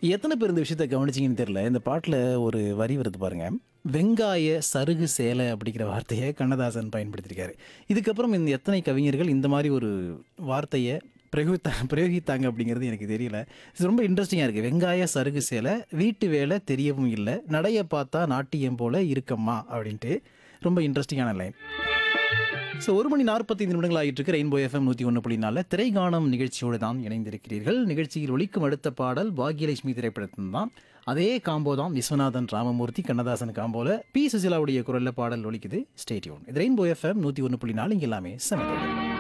எத்தனை பேர் இந்த விஷயத்த கவனிச்சிங்கன்னு தெரியல இந்த பாட்டில் ஒரு வரி வருது பாருங்க வெங்காய சருகு சேலை அப்படிங்கிற வார்த்தையை கண்ணதாசன் பயன்படுத்தியிருக்காரு இதுக்கப்புறம் இந்த எத்தனை கவிஞர்கள் இந்த மாதிரி ஒரு வார்த்தையை பிரயோகித்தா பிரயோகித்தாங்க அப்படிங்கிறது எனக்கு தெரியல இது ரொம்ப இன்ட்ரெஸ்டிங்காக இருக்குது வெங்காய சருகு சேலை வீட்டு வேலை தெரியவும் இல்லை நடைய பார்த்தா நாட்டியம் போல இருக்கம்மா அப்படின்ட்டு ரொம்ப இன்ட்ரெஸ்டிங்கான லைன் ஸோ ஒரு மணி நாற்பத்தைந்து நிமிடங்கள் ஆகிட்டு இருக்கு ரெயின்போ எஃப்எம் நூற்றி ஒன்று புள்ளி நாலில் திரைகாணம் நிகழ்ச்சியோடு தான் இணைந்திருக்கிறீர்கள் நிகழ்ச்சியில் ஒலிக்கும் அடுத்த பாடல் பாக்யலட்சுமி திரைப்படத்தில் தான் அதே காம்போ தான் விஸ்வநாதன் ராமமூர்த்தி கண்ணதாசன் காம்போல பி சுசிலாவுடைய குரல்ல பாடல் ஒலிக்குது ஸ்டேட்யூன் இது ரெயின்போ எஃப்எம் நூற்றி ஒன்று புள்ளி நாலு இங்கே எல்லாமே சமதோடு